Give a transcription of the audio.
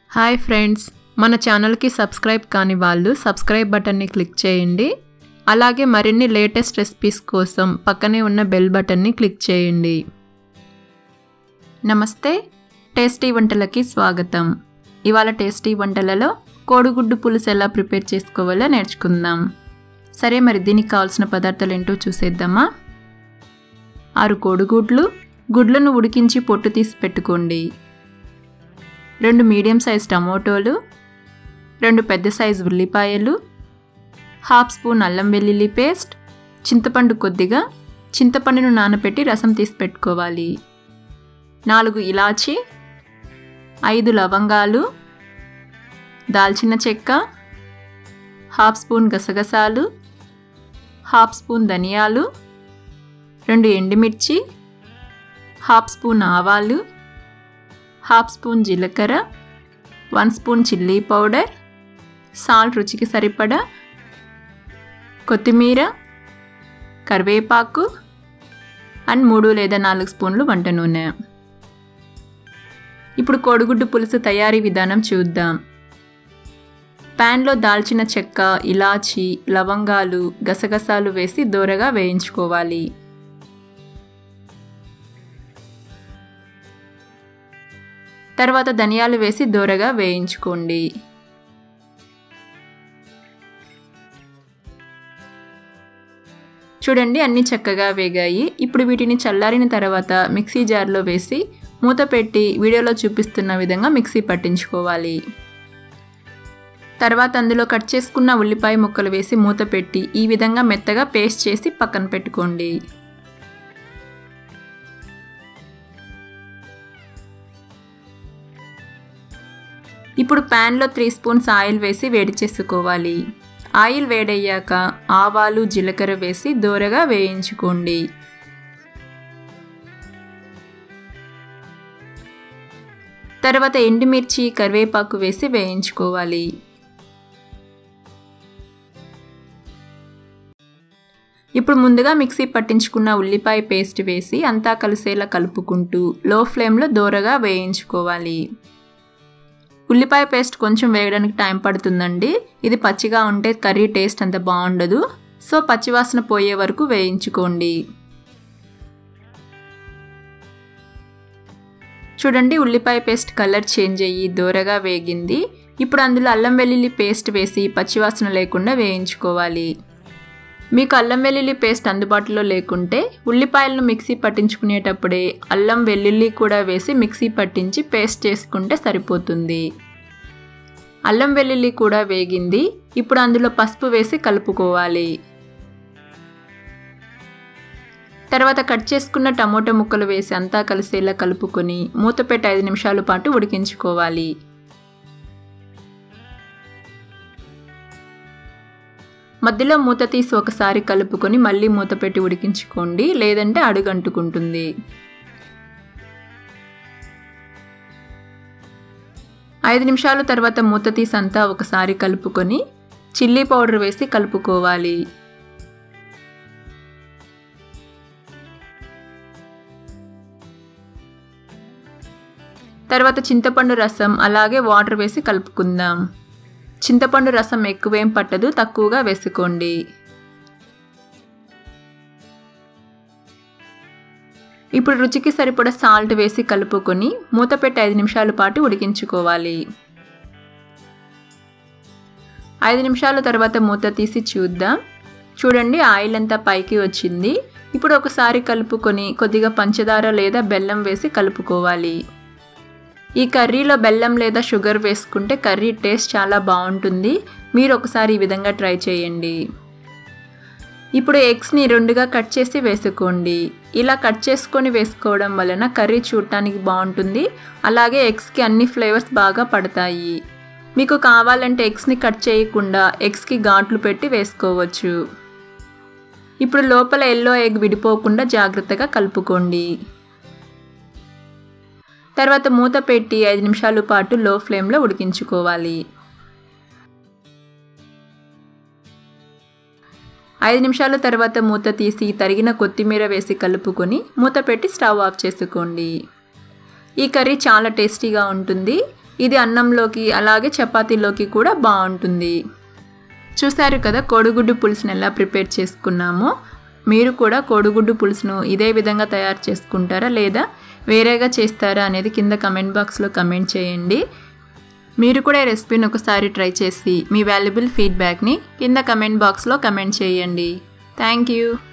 hi friends మన ఛానల్కి subscribe కాని వాళ్ళు సబ్స్క్రైబ్ బటన్ని క్లిక్ చేయండి అలాగే మరిన్ని లేటెస్ట్ రెసిపీస్ కోసం పక్కనే ఉన్న బెల్ బటన్ని క్లిక్ చేయండి నమస్తే టేస్టీ వంటలకి స్వాగతం ఇవాళ టేస్టీ వంటలలో కోడిగుడ్డు పులుసు ఎలా ప్రిపేర్ చేసుకోవాలో నేర్చుకుందాం సరే మరి దీనికి కావాల్సిన పదార్థాలు ఏంటో చూసేద్దామా ఆరు కోడిగుడ్లు గుడ్లను ఉడికించి పొట్టు తీసి పెట్టుకోండి రెండు మీడియం సైజ్ టమోటోలు రెండు పెద్ద సైజు ఉల్లిపాయలు హాఫ్ స్పూన్ అల్లం వెల్లుల్లి పేస్ట్ చింతపండు కొద్దిగా చింతపండును నానబెట్టి రసం తీసి పెట్టుకోవాలి నాలుగు ఇలాచి ఐదు లవంగాలు దాల్చిన చెక్క హాఫ్ స్పూన్ గసగసాలు హాఫ్ స్పూన్ ధనియాలు రెండు ఎండుమిర్చి హాఫ్ స్పూన్ ఆవాలు హాఫ్ స్పూన్ జీలకర్ర one spoon chilli powder salt రుచికి సరిపడా కొత్తిమీర కరివేపాకు అండ్ మూడు లేదా నాలుగు స్పూన్లు వంట నూనె ఇప్పుడు కోడిగుడ్డు పులుసు తయారీ విధానం చూద్దాం ప్యాన్లో దాల్చిన చెక్క ఇలాచి లవంగాలు గసగసాలు వేసి దోరగా వేయించుకోవాలి తర్వాత ధనియాలు వేసి దోరగా వేయించుకోండి చూడండి అన్నీ చక్కగా వేగాయి ఇప్పుడు వీటిని చల్లారిన తర్వాత మిక్సీ జార్లో వేసి మూత పెట్టి వీడియోలో చూపిస్తున్న విధంగా మిక్సీ పట్టించుకోవాలి తర్వాత అందులో కట్ చేసుకున్న ఉల్లిపాయ ముక్కలు వేసి మూత పెట్టి ఈ విధంగా మెత్తగా పేస్ట్ చేసి పక్కన పెట్టుకోండి ఇప్పుడు ప్యాన్లో త్రీ స్పూన్స్ ఆయిల్ వేసి వేడి చేసుకోవాలి ఆయిల్ వేడయ్యాక ఆవాలు జీలకర్ర వేసి దోరగా వేయించుకోండి తర్వాత ఎండుమిర్చి కరివేపాకు వేసి వేయించుకోవాలి ఇప్పుడు ముందుగా మిక్సీ పట్టించుకున్న ఉల్లిపాయ పేస్ట్ వేసి అంతా కలిసేలా కలుపుకుంటూ లో ఫ్లేమ్లో దోరగా వేయించుకోవాలి ఉల్లిపాయ పేస్ట్ కొంచెం వేయడానికి టైం పడుతుందండి ఇది పచ్చిగా ఉంటే కర్రీ టేస్ట్ అంత బాగుండదు సో పచ్చివాసన పోయే వరకు వేయించుకోండి చూడండి ఉల్లిపాయ పేస్ట్ కలర్ చేంజ్ అయ్యి దూరగా వేగింది ఇప్పుడు అందులో అల్లం వెల్లుల్లి పేస్ట్ వేసి పచ్చివాసన లేకుండా వేయించుకోవాలి మీకు అల్లం వెల్లుల్లి పేస్ట్ అందుబాటులో లేకుంటే ఉల్లిపాయలను మిక్సీ పట్టించుకునేటప్పుడే అల్లం వెల్లుల్లి కూడా వేసి మిక్సీ పట్టించి పేస్ట్ చేసుకుంటే సరిపోతుంది అల్లం వెల్లుల్లి కూడా వేగింది ఇప్పుడు అందులో పసుపు వేసి కలుపుకోవాలి తర్వాత కట్ చేసుకున్న టమోటా ముక్కలు వేసి అంతా కలిసేలా కలుపుకొని మూత పెట్టి ఐదు నిమిషాల పాటు ఉడికించుకోవాలి మధ్యలో మూత తీసి ఒకసారి కలుపుకొని మళ్ళీ మూత పెట్టి ఉడికించుకోండి లేదంటే అడుగంటుకుంటుంది ఐదు నిమిషాల తర్వాత మూత తీసి అంతా ఒకసారి కలుపుకొని చిల్లీ పౌడర్ వేసి కలుపుకోవాలి తర్వాత చింతపండు రసం అలాగే వాటర్ వేసి కలుపుకుందాం చింతపండు రసం ఎక్కువేం పట్టదు తక్కువగా వేసుకోండి ఇప్పుడు రుచికి సరిపడా సాల్ట్ వేసి కలుపుకొని మూత పెట్టి ఐదు నిమిషాల పాటు ఉడికించుకోవాలి ఐదు నిమిషాల తర్వాత మూత తీసి చూద్దాం చూడండి ఆయిల్ అంతా పైకి వచ్చింది ఇప్పుడు ఒకసారి కలుపుకొని కొద్దిగా పంచదార లేదా బెల్లం వేసి కలుపుకోవాలి ఈ కర్రీలో బెల్లం లేదా షుగర్ వేసుకుంటే కర్రీ టేస్ట్ చాలా బాగుంటుంది మీరు ఒకసారి ఈ విధంగా ట్రై చేయండి ఇప్పుడు ఎగ్స్ని రెండుగా కట్ చేసి వేసుకోండి ఇలా కట్ చేసుకొని వేసుకోవడం వలన కర్రీ చూడటానికి బాగుంటుంది అలాగే ఎగ్స్కి అన్ని ఫ్లేవర్స్ బాగా పడతాయి మీకు కావాలంటే ఎగ్స్ని కట్ చేయకుండా ఎగ్స్కి ఘాట్లు పెట్టి వేసుకోవచ్చు ఇప్పుడు లోపల ఎల్లో ఎగ్ విడిపోకుండా జాగ్రత్తగా కలుపుకోండి తర్వాత మూత పెట్టి ఐదు నిమిషాల పాటు లో ఫ్లేమ్లో ఉడికించుకోవాలి ఐదు నిమిషాల తర్వాత మూత తీసి తరిగిన కొత్తిమీర వేసి కలుపుకొని మూత పెట్టి స్టవ్ ఆఫ్ చేసుకోండి ఈ కర్రీ చాలా టేస్టీగా ఉంటుంది ఇది అన్నంలోకి అలాగే చపాతీలోకి కూడా బాగుంటుంది చూసారు కదా కోడిగుడ్డు పులుసుని ఎలా ప్రిపేర్ చేసుకున్నామో మీరు కూడా కోడిగుడ్డు పులుసును ఇదే విధంగా తయారు చేసుకుంటారా లేదా వేరేగా చేస్తారా అనేది కింద కమెంట్ బాక్స్లో కమెంట్ చేయండి మీరు కూడా ఈ రెసిపీని ఒకసారి ట్రై చేసి మీ వాల్యుబుల్ ఫీడ్బ్యాక్ని కింద కమెంట్ బాక్స్లో కమెంట్ చేయండి థ్యాంక్ యూ